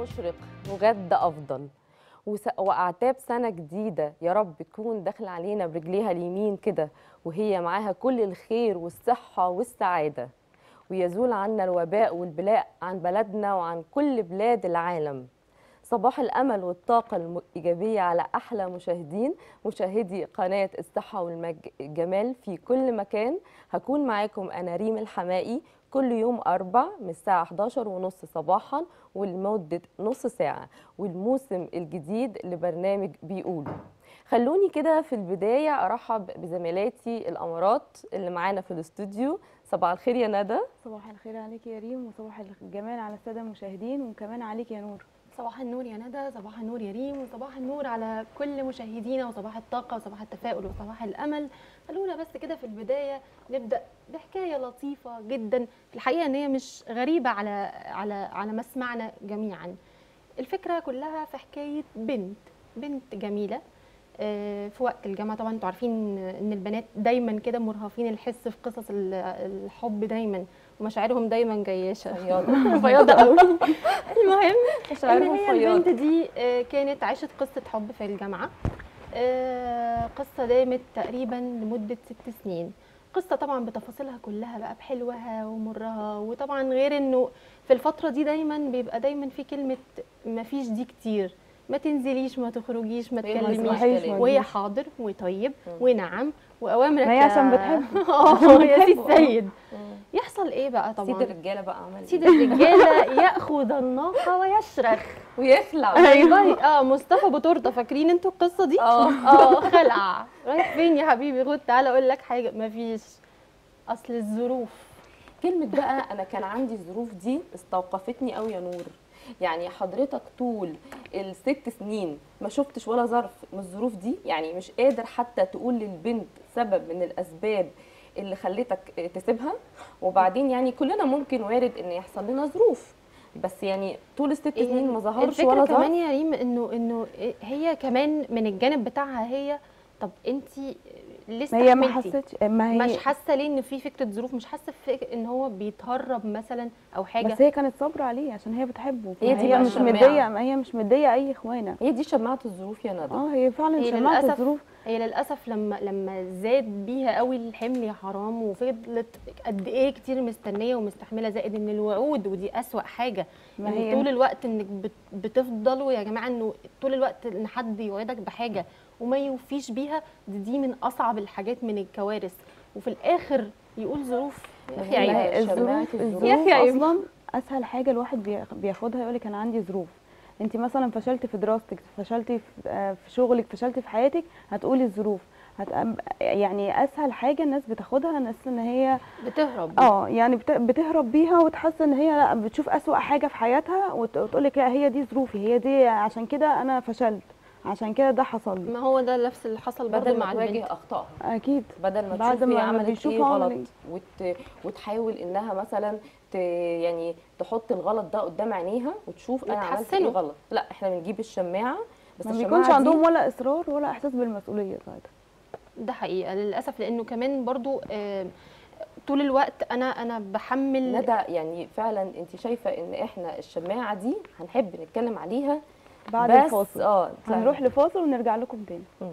مشرق وغد أفضل وس- وأعتاب سنة جديدة يا رب تكون داخلة علينا برجليها اليمين كده وهي معاها كل الخير والصحة والسعادة ويزول عنا الوباء والبلاء عن بلدنا وعن كل بلاد العالم صباح الأمل والطاقة الإيجابية على أحلى مشاهدين مشاهدي قناة الصحة والجمال في كل مكان هكون معاكم أنا ريم الحمائي كل يوم أربع من الساعة 11 ونص صباحا ولمدة نص ساعة والموسم الجديد لبرنامج بيقولوا خلوني كده في البداية أرحب بزميلاتي الأمارات اللي معانا في الاستوديو صباح الخير يا ندى صباح الخير عليك يا ريم وصباح الجمال على الساده المشاهدين وكمان عليك يا نور صباح النور يا ندى صباح النور يا ريم وصباح النور على كل مشاهدينا وصباح الطاقة وصباح التفاؤل وصباح الأمل خلونا بس كده في البداية نبدأ بحكاية لطيفة جدا في الحقيقة إن هي مش غريبة على على على مسمعنا جميعا الفكرة كلها في حكاية بنت بنت جميلة آه، في وقت الجامعة طبعا انتوا عارفين ان البنات دايما كده مرهفين الحس في قصص ال- الحب دايما ومشاعرهم دايما جياشة فياضة. فياضة قوي المهم ان مشاعرهم هي فياضة. البنت دي آه، كانت عاشت قصه حب في الجامعه آه، قصه دامت تقريبا لمده ست سنين قصه طبعا بتفاصيلها كلها بقى بحلوها ومرها وطبعا غير انه في الفتره دي دايما بيبقى دايما في كلمه ما فيش دي كتير ما تنزليش ما تخرجيش ما هي ما تكلميش تسمحيش ما وهي تجيش. حاضر وطيب مم. ونعم واوامرك ما هي عشان يا- بتحبه. اه يا سي بتحبه. السيد مم. يحصل ايه بقى طبعا سيد الرجالة بقى عمل سيد إيه؟ الرجاله ياخذ الناقه ويشرخ ويخلع والله اه مصطفى ابو تورته فاكرين انتوا القصه دي اه اه خلع رايح فين يا حبيبي خد تعالى اقول لك حاجه مفيش اصل الظروف كلمة بقى أنا كان عندي الظروف دي استوقفتني قوي يا نور يعني حضرتك طول الست سنين ما شفتش ولا ظرف من الظروف دي يعني مش قادر حتى تقول للبنت سبب من الأسباب اللي خلتك تسيبها وبعدين يعني كلنا ممكن وارد ان يحصل لنا ظروف بس يعني طول الست سنين ما ظهرش الفكره ولا كمان ظرف يا ريم انه انه هي كمان من الجانب بتاعها هي طب انت ليه ما هي ما استحملتي؟ حستش ما هي مش حاسه ليه ان في فكره ظروف مش حاسه في ان هو بيتهرب مثلا او حاجه بس هي كانت صابره عليه عشان هي بتحبه هي ما دي هي بقى مش الشماعة. مديه ما هي مش مديه اي اخوانه هي دي شماعة الظروف يا ندى اه هي فعلا هي شمعت للأسف الظروف هي للاسف لما لما زاد بيها قوي الحمل يا حرام وفضلت قد ايه كتير مستنيه ومستحمله زائد ان الوعود ودي اسوا حاجه ما إن هي- طول الوقت انك بت- بتفضلوا يا جماعه انه طول الوقت ان حد يوعدك بحاجه وما يوفيش بيها دي, دي من اصعب الحاجات من الكوارث وفي الاخر يقول ظروف يا اخي هي ما عيب هي شماعة الظروف الظروف. يا الظروف أخي عيب. اصلا اسهل حاجه الواحد بياخ- بياخدها يقول لك انا عندي ظروف انت مثلا فشلتي في دراستك فشلتي في آه، في شغلك فشلتي في حياتك هتقولي الظروف هت... يعني اسهل حاجه الناس بتاخدها الناس ان هي بتهرب اه يعني بت- بتهرب بيها وتحس ان هي لا بتشوف اسوأ حاجه في حياتها وتقول لك لا هي دي ظروفي هي دي عشان كده انا فشلت عشان كده ده حصل لي ما هو ده نفس اللي حصل برضه بدل مع ما البنت تواجه أخطائها اكيد بدل ما بعد تشوف ما- هي ما عملت بيشوفوا ايه عمل غلط إيه. وت... وتحاول انها مثلا ت... يعني تحط الغلط ده قدام عينيها وتشوف انا عملت ايه وتحسنه. غلط لا احنا بنجيب الشماعه بس ما الشماعة بيكونش دي عندهم ولا اصرار ولا احساس بالمسؤوليه ساعتها ده حقيقه للاسف لانه كمان برضو آه، طول الوقت انا انا بحمل ندى يعني فعلا انت شايفه ان احنا الشماعه دي هنحب نتكلم عليها بعد بس الفاصل اه هنروح لفاصل ونرجع لكم تاني مم.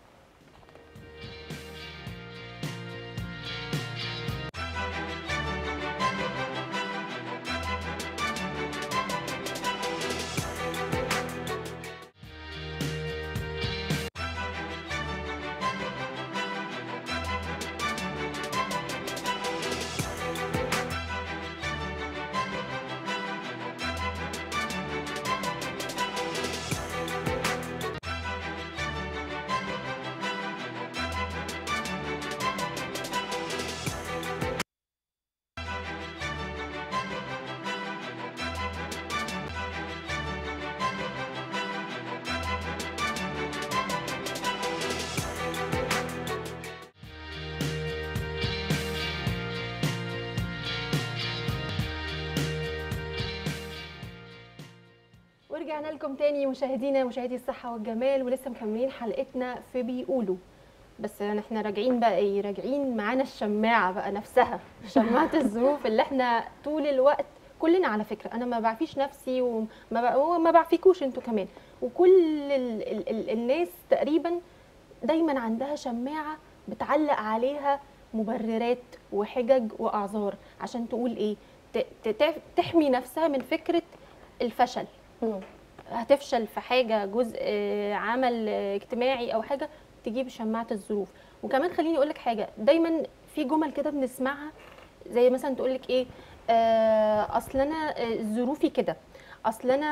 ورجعنا لكم تاني مشاهدينا مشاهدي الصحة والجمال ولسه مكملين حلقتنا في بيقولوا بس احنا راجعين بقى ايه راجعين معانا الشماعة بقى نفسها شماعة الظروف اللي احنا طول الوقت كلنا على فكره انا ما بعفيش نفسي وما ب- وما بعفيكوش انتوا كمان وكل ال ال ال الناس تقريبا دايما عندها شماعه بتعلق عليها مبررات وحجج واعذار عشان تقول ايه ت- ت- تحمي نفسها من فكره الفشل مم. هتفشل في حاجه جزء آه، عمل آه، اجتماعي او حاجه تجيب شماعه الظروف وكمان خليني اقول لك حاجه دايما في جمل كده بنسمعها زي مثلا تقول لك ايه آه، اصل انا آه، ظروفي كده اصل انا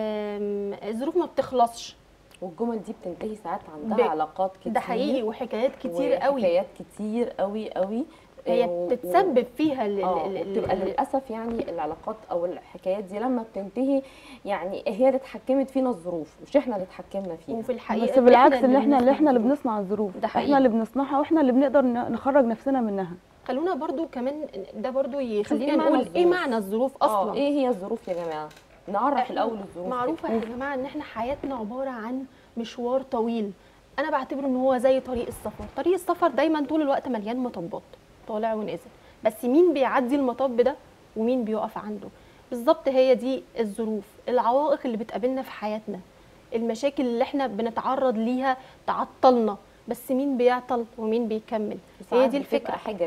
آم، الظروف ما بتخلصش والجمل دي بتنتهي ساعات عندها ب- علاقات كتير ده حقيقي وحكايات كتير قوي حكايات كتير قوي قوي هي آه، و- بتتسبب فيها ال- اه ال- ال- وبتبقى ال- للاسف يعني العلاقات او الحكايات دي لما بتنتهي يعني هي اللي اتحكمت فينا الظروف مش احنا اللي اتحكمنا فيها وفي الحقيقه بس بالعكس ان اللي احنا اللي بنخلق احنا اللي الظروف. بنصنع الظروف ده حقيقي. احنا اللي بنصنعها واحنا اللي بنقدر ن- نخرج نفسنا منها خلونا برضو كمان ده برضو يخلينا إيه معنى نقول ايه الظروف؟ معنى الظروف اه اصلا ايه هي الظروف يا جماعه نعرف إحنا الاول الظروف معروفه يا جماعه ان احنا حياتنا عباره عن مشوار طويل انا بعتبره ان هو زي طريق السفر طريق السفر دايما طول الوقت مليان مطبات طالع ونازل بس مين بيعدي المطب ده ومين بيقف عنده بالظبط هي دي الظروف العوائق اللي بتقابلنا في حياتنا المشاكل اللي احنا بنتعرض ليها تعطلنا بس مين بيعطل ومين بيكمل هي ساعات دي بتبقى الفكره حجج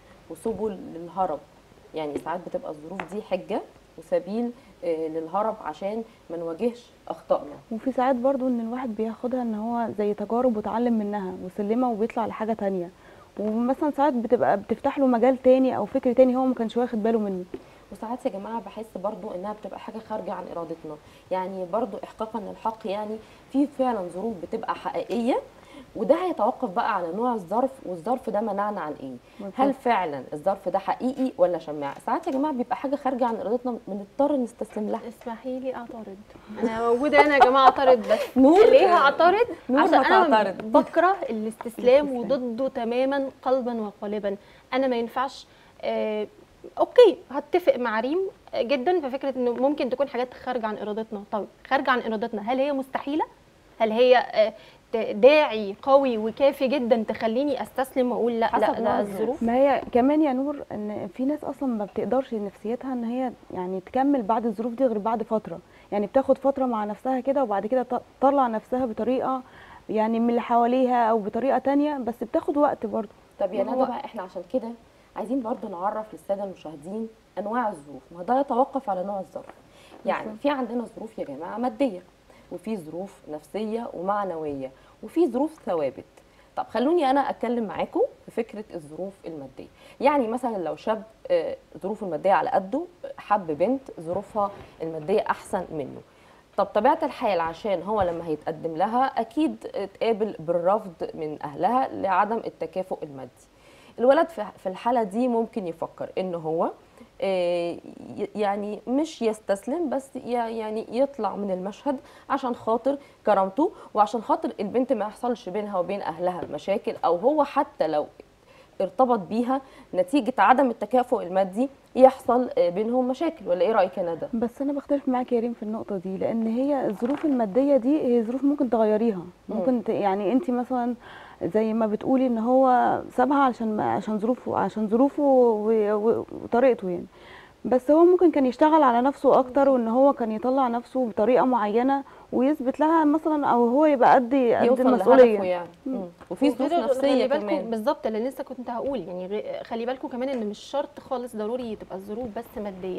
وسبل للهرب يعني ساعات بتبقى الظروف دي حجه وسبيل آه، للهرب عشان ما نواجهش اخطائنا وفي ساعات برضو ان الواحد بياخدها ان هو زي تجارب وتعلم منها وسلمه وبيطلع لحاجه تانية ومثلا ساعات بتبقى بتفتح له مجال تاني او فكر تاني هو ما كانش واخد باله منه وساعات يا جماعه بحس برضو انها بتبقى حاجه خارجه عن ارادتنا يعني برضو احقاقا للحق يعني في فعلا ظروف بتبقى حقيقيه وده هيتوقف بقى على نوع الظرف والظرف ده منعنا عن ايه هل فعلا الظرف ده حقيقي ولا شماعه ساعات يا جماعه بيبقى حاجه خارجه عن ارادتنا بنضطر نستسلم لها اسمحي لي اعترض انا موجوده هنا يا جماعه اعترض بس نور ليه هعترض نور عشان انا هتعترض. بكره الاستسلام الاستسلام. وضده تماما قلبا وقالبا انا ما ينفعش آه اوكي هتفق مع ريم جدا في فكره انه ممكن تكون حاجات خارجه عن ارادتنا طيب خارجه عن ارادتنا هل هي مستحيله هل هي آه ت- داعي قوي وكافي جدا تخليني استسلم واقول لا حسب لا نوع ده الظروف. الظروف ما هي كمان يا نور ان في ناس اصلا ما بتقدرش نفسيتها ان هي يعني تكمل بعد الظروف دي غير بعد فتره يعني بتاخد فتره مع نفسها كده وبعد كده ت- تطلع نفسها بطريقه يعني من اللي حواليها او بطريقه تانية بس بتاخد وقت برضه طب يا ما ندى هو- بقى احنا عشان كده عايزين برضو نعرف للساده المشاهدين انواع الظروف ما ده يتوقف على نوع الظرف يعني بالظبط. في عندنا ظروف يا جماعه ماديه وفي ظروف نفسيه ومعنويه وفي ظروف ثوابت طب خلوني انا اتكلم معاكم في فكره الظروف الماديه يعني مثلا لو شاب آه، ظروفه الماديه على قده حب بنت ظروفها الماديه احسن منه طب طبيعه الحال عشان هو لما هيتقدم لها اكيد اتقابل بالرفض من اهلها لعدم التكافؤ المادي الولد في في الحاله دي ممكن يفكر ان هو آه، ي- يعني مش يستسلم بس ي- يعني يطلع من المشهد عشان خاطر كرامته وعشان خاطر البنت ما يحصلش بينها وبين اهلها مشاكل او هو حتى لو ارتبط بيها نتيجه عدم التكافؤ المادي يحصل آه، بينهم مشاكل ولا ايه رايك يا ندى بس انا بختلف معاك يا ريم في النقطه دي لان هي الظروف الماديه دي هي ظروف ممكن تغيريها ممكن ت... يعني انت مثلا زي ما بتقولي ان هو سابها عشان ما... عشان ظروفه عشان ظروفه و... و... وطريقته يعني بس هو ممكن كان يشتغل على نفسه اكتر وان هو كان يطلع نفسه بطريقه معينه ويثبت لها مثلا او هو يبقى قد قد يوصل المسؤوليه لهدفه يعني مم. وفي ظروف وغير- نفسيه خلي بالكم كمان بالظبط اللي لسه كنت هقول يعني غ- خلي بالكم كمان ان مش شرط خالص ضروري تبقى الظروف بس ماديه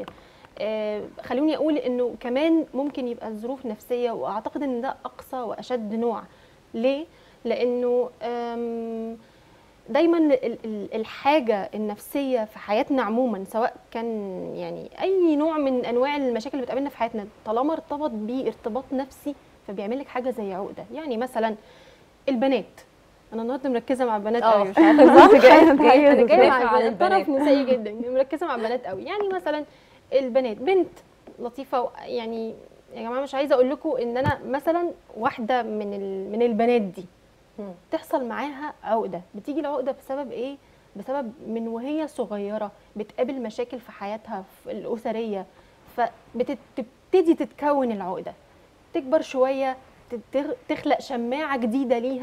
آه خلوني اقول انه كمان ممكن يبقى الظروف نفسيه واعتقد ان ده اقصى واشد نوع ليه لانه آم، دايما ال- ال- الحاجه النفسيه في حياتنا عموما سواء كان يعني اي نوع من انواع المشاكل اللي بتقابلنا في حياتنا طالما ارتبط بيه ارتباط نفسي فبيعمل لك حاجه زي عقده يعني مثلا البنات انا النهارده مركزه مع البنات اه قوي مش عارفه صح ازاي جايه انا جايه تدافع مع عن البنات طرف البنات. نسائي جدا مركزه مع البنات قوي يعني مثلا البنات بنت لطيفه و- يعني يا جماعه مش عايزه اقول لكم ان انا مثلا واحده من ال- من البنات دي مم. تحصل معاها عقده بتيجي العقده بسبب ايه بسبب من وهي صغيره بتقابل مشاكل في حياتها في الاسريه فبتبتدي تتكون العقده تكبر شويه تت- تخلق شماعه جديده ليها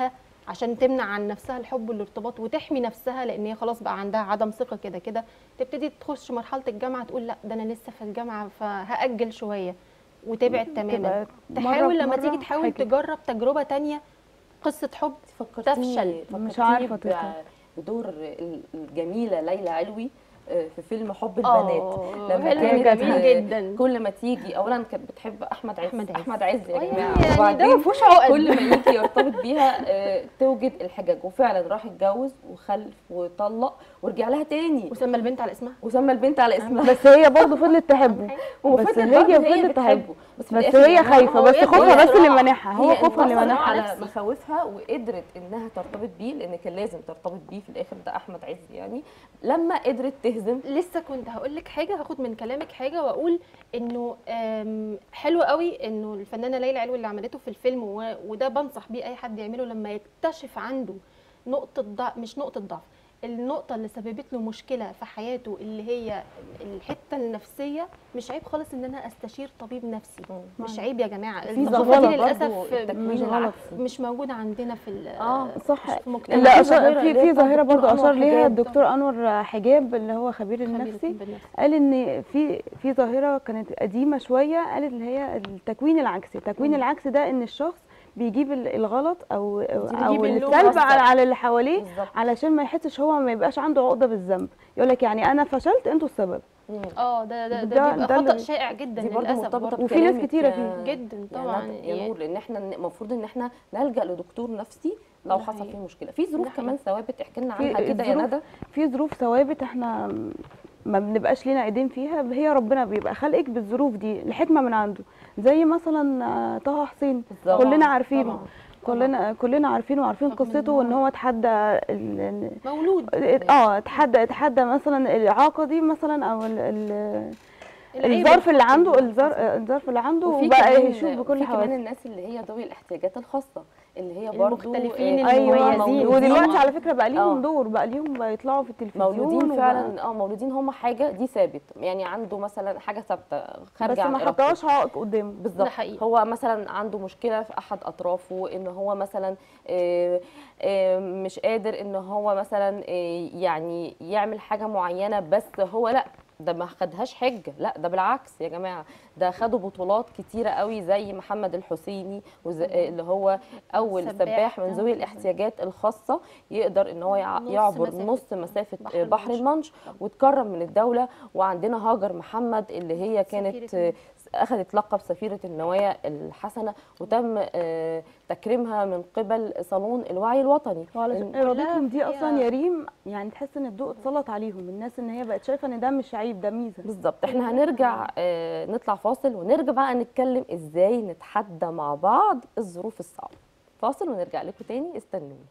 عشان تمنع عن نفسها الحب والارتباط وتحمي نفسها لان هي خلاص بقى عندها عدم ثقه كده كده تبتدي تخش مرحله الجامعه تقول لا ده انا لسه في الجامعه فهاجل شويه وتبعد تماما تبقى تحاول مرة لما في تيجي مرة تحاول حاجة. تجرب تجربه تانية قصه حب فكرتيني تفشل. مش فكرتيني عارفة ب- تفهم. بدور ال- الجميله ليلى علوي آه، في فيلم حب آه، البنات لما فيلم كانت جميل آه، جدا. كل ما تيجي اولا كانت بتحب احمد عز أحمد عز. احمد عز يا أيوة، جماعه يعني ده وبعدين ما فيهوش عقد. كل ما يجي يرتبط بيها آه، توجد الحجج وفعلا راح اتجوز وخلف وطلق ورجع لها تاني وسمى البنت على اسمها وسمى البنت على اسمها بس هي برضه فضلت تحبه وفضلت بس برضه هي فضلت بتحبه. تحبه بس, في بس الآخر هي يا جماعة خايفة هو بس هي خوفها بس اللي صراع. مانعها هو هي خوفها اللي انتصرت مانعها على نفسي. مخاوفها وقدرت انها ترتبط بيه لان كان لازم ترتبط بيه في الاخر ده احمد عز يعني لما قدرت تهزم لسه كنت هقول لك حاجه هاخد من كلامك حاجه واقول انه آم، حلو قوي انه الفنانه ليلى علوي اللي عملته في الفيلم و- وده بنصح بيه اي حد يعمله لما يكتشف عنده نقطه ضعف مش نقطه ضعف النقطة اللي سببت له مشكلة في حياته اللي هي الحتة النفسية مش عيب خالص ان انا استشير طبيب نفسي مش عيب يا جماعة في الثقافة ظاهرة دي برضو للأسف التكوين مش غلط. العكسي مش موجودة عندنا في ال- اه صح في مجتمعنا لا في أشار ظاهرة في اللي هي في بتاعت ظاهرة الدكتور برضه أنور أشار ليها حجاب. الدكتور أنور حجاب اللي هو خبير خبير النفسي الطب النفسي. قال ان في في ظاهره كانت قديمه شويه قالت اللي هي التكوين العكسي التكوين مم. العكسي ده ان الشخص بيجيب ال- الغلط او او بيجيب اللوم السلب أصلاً. على على اللي حواليه بالظبط علشان ما يحسش هو ما يبقاش عنده عقده بالذنب يقول لك يعني انا فشلت انتوا السبب مم. اه ده ده, ده- ده بيبقى ده خطأ اللي- شائع جدا دي برضه للأسف مرتبطه برضه. وفي ناس بكلامك كتيرة يا- فيه. جدا يا طبعا ندى- يا يعني نور لان احنا المفروض ان احنا نلجا لدكتور نفسي لو ده حصل حقيقي. فيه مشكله في ظروف ده كمان ثوابت احكي لنا في عنها كده يا الظروف- ندى في ظروف ثوابت احنا ما بنبقاش لينا ايدين فيها هي ربنا بيبقى خلقك بالظروف دي لحكمه من عنده زي مثلا آه، طه حسين بالظبط. كلنا عارفينه طبعاً. كلنا كلنا عارفينه وعارفين رغم إن قصته هو- وان هو اتحدى ال- ال- مولود اه اتحدى اتحدى مثلا الاعاقه دي مثلا او ال- ال- العيب الظرف اللي الخاص عنده بيه. الظرف الظرف اللي عنده وفي وبقى كمان يشوف بكل وفي كمان حواسه الناس اللي هي ذوي الاحتياجات الخاصه اللي هي برضه المختلفين آه، ايوه المميزين. ودلوقتي طبعاً. على فكره بقى ليهم آه. دور بقى ليهم بقى يطلعوا في التلفزيون مولودين وبقى- فعلا اه مولودين هم حاجه دي ثابت يعني عنده مثلا حاجه ثابته خارجه بس عن ما إرادته. حطهاش عائق قدامه بالظبط حقيقي. هو مثلا عنده مشكله في احد اطرافه ان هو مثلا آه، آه، مش قادر ان هو مثلا آه، يعني يعمل حاجه معينه بس هو لا ده ما خدهاش حجه لا ده بالعكس يا جماعه ده خدوا بطولات كتيره قوي زي محمد الحسيني وز- آه، اللي هو اول سباح سباح من ده. ذوي الاحتياجات الخاصه يقدر ان هو يع- نص يعبر مسافة نص مسافه بحر آه، بحر المنش. المنش وتكرم من الدوله وعندنا هاجر محمد اللي هي كانت سفيرة آه، اخذت لقب سفيره النوايا الحسنه وتم آه، تكريمها من قبل صالون الوعي الوطني وعلشان إن- ارادتهم دي هي- اصلا يا ريم يعني تحس ان الضوء اتسلط عليهم الناس ان هي بقت شايفه ان ده مش عيب ده ميزه بالظبط احنا هنرجع آه، نطلع فاصل ونرجع بقى نتكلم ازاي نتحدى مع بعض الظروف الصعبه فاصل ونرجع لكم تاني استنوني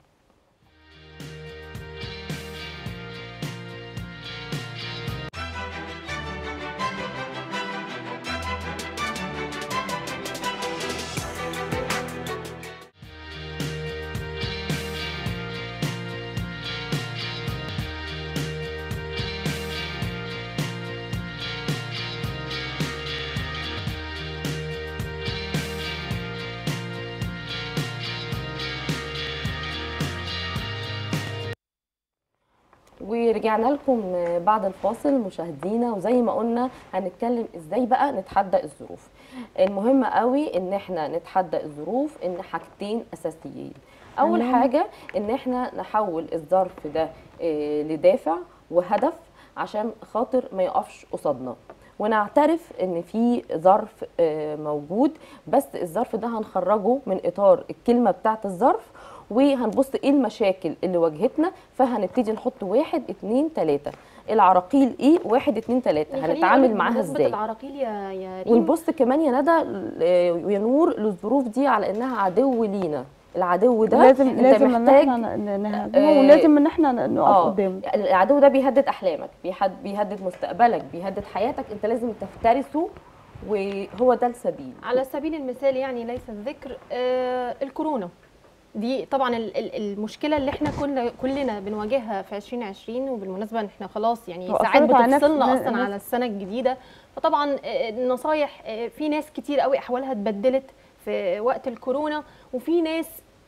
ورجعنا لكم بعد الفاصل مشاهدينا وزي ما قلنا هنتكلم ازاي بقى نتحدى الظروف المهم قوي ان احنا نتحدى الظروف ان حاجتين اساسيين اول تمام. حاجه ان احنا نحول الظرف ده آه، لدافع وهدف عشان خاطر ما يقفش قصادنا ونعترف ان في ظرف آه، موجود بس الظرف ده هنخرجه من اطار الكلمه بتاعه الظرف وهنبص ايه المشاكل اللي واجهتنا فهنبتدي نحط واحد اتنين تلاته العراقيل ايه واحد اتنين تلاته يعني خليني هنتعامل أقولك معاها بمناسبة ازاي العراقيل يا يا ريم ونبص كمان يا ندى آه، ويا نور للظروف دي على انها عدو لينا العدو ده لازم انت لازم ان محتاج احنا ن- نهاجمه آه، ولازم ان احنا ن- نقف اه قدامه العدو ده بيهدد احلامك بيهد بيهدد مستقبلك بيهدد حياتك انت لازم تفترسه وهو ده السبيل على سبيل المثال يعني ليس الذكر آه الكورونا دي طبعا ال- ال- المشكله اللي احنا كنا كلنا بنواجهها في 2020 وبالمناسبه ان احنا خلاص يعني وأثرت ساعات على نفس- بتفصلنا نفس- اصلا على السنه الجديده فطبعا آه، النصايح آه، في ناس كتير قوي احوالها اتبدلت في وقت الكورونا وفي ناس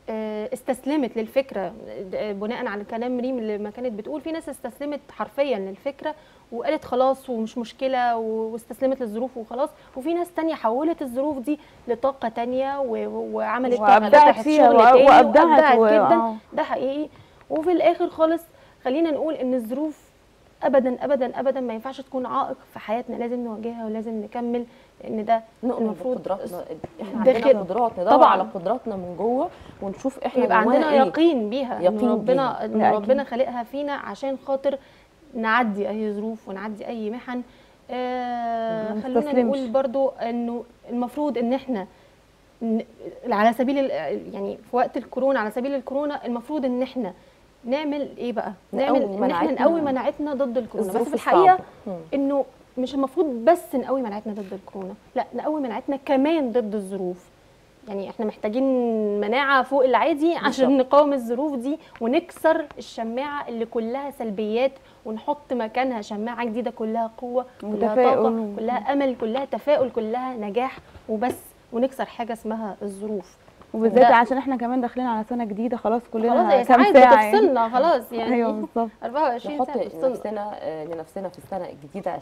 آه، استسلمت للفكره آه، بناء على كلام ريم اللي ما كانت بتقول في ناس استسلمت حرفيا للفكره وقالت خلاص ومش مشكله و- واستسلمت للظروف وخلاص وفي ناس تانية حولت الظروف دي لطاقه تانية و- و- وعملت وأبدعت فتحت فيها شغل وأ- تاني وأبدعت وابدعت و- جدا آه. ده حقيقي وفي الاخر خالص خلينا نقول ان الظروف ابدا ابدا ابدا ما ينفعش تكون عائق في حياتنا لازم نواجهها ولازم نكمل لان ده نؤمن المفروض بقدراتنا احنا ده عندنا كده. قدرات ندور طبعاً. على قدراتنا من جوه ونشوف احنا يبقى جوانا عندنا ايه يقين بيها يقين ان ربنا بيها. ان لا، ربنا خالقها فينا عشان خاطر نعدي اي ظروف ونعدي اي محن آه ما خلونا نستسلمش. نقول برضو انه المفروض ان احنا ن- على سبيل ال- يعني في وقت الكورونا على سبيل الكورونا المفروض ان احنا نعمل ايه بقى نعمل نقوي ان احنا مناعتنا. نقوي مناعتنا ضد الكورونا بس الظروف في الحقيقه الصعبة. مم. انه مش المفروض بس نقوي مناعتنا ضد الكورونا لا نقوي مناعتنا كمان ضد الظروف يعني احنا محتاجين مناعه فوق العادي عشان بالظبط. نقاوم الظروف دي ونكسر الشماعه اللي كلها سلبيات ونحط مكانها شماعه جديده كلها قوه كلها طاقه وتفاؤل. كلها امل كلها تفاؤل كلها نجاح وبس ونكسر حاجه اسمها الظروف وبالذات ده- عشان احنا كمان داخلين على سنه جديده خلاص كلنا خلاص يا كام ساعات ساعه يعني. بتفصلنا خلاص يعني ايوه بالظبط 24 نحط ساعه بتفصلنا نفسنا آه، لنفسنا في السنه الجديده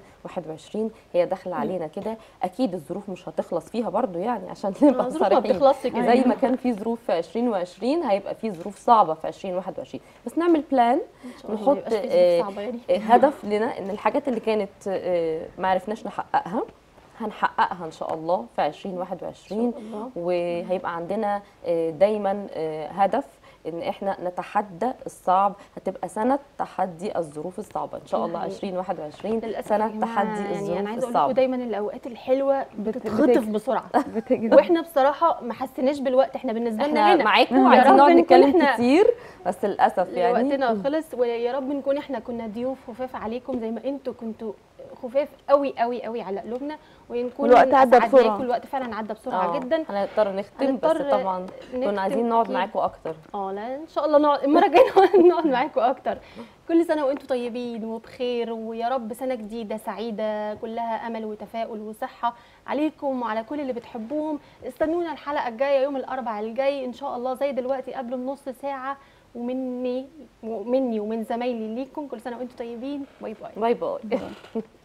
2021 هي داخله علينا كده اكيد الظروف مش هتخلص فيها برضو يعني عشان نبقى الظروف ما صريحين بتخلصش كده زي ما كان في ظروف في 2020 هيبقى في ظروف صعبه في 2021 بس نعمل بلان إن شاء الله نحط ما يبقاش في ظروف آه، صعبة يعني. آه، هدف لنا ان الحاجات اللي كانت آه، ما عرفناش نحققها هنحققها ان شاء الله في 2021 إن شاء الله. وهيبقى عندنا آه، دايما آه، هدف ان احنا نتحدى الصعب هتبقى سنه تحدي الظروف الصعبه ان شاء ده الله حقيقي. 2021 للاسف يا سنه جماعة تحدي يعني الظروف انا عايزه اقول لكم الصعبه دايما الاوقات الحلوه بت- بتتخطف بتجري. بسرعه بتجري واحنا بصراحه ما حسيناش بالوقت احنا بالنسبه لنا احنا هنا معاكم يا وعايزين رب نقعد نكون نتكلم احنا كتير بس للاسف يعني وقتنا خلص ويا رب نكون احنا كنا ضيوف خفاف عليكم زي ما انتوا كنتوا خفاف قوي قوي قوي على قلوبنا ونكون والوقت عدى أسعدناكم. بسرعة. الوقت فعلا عدى بسرعه آه، جدا هنضطر نختم بس هنضطر طبعا نختم كنا عايزين نقعد أكيد. معاكم اكتر اه لا ان شاء الله نقعد المره الجايه نقعد- نقعد معاكم اكتر كل سنه وانتم طيبين وبخير ويا رب سنه جديده سعيده كلها امل وتفاؤل وصحه عليكم وعلى كل اللي بتحبوهم استنونا الحلقه الجايه يوم الاربعاء الجاي ان شاء الله زي دلوقتي قبل النص ساعه ومني ومني ومن زمايلي ليكم كل سنه وانتم طيبين باي باي باي باي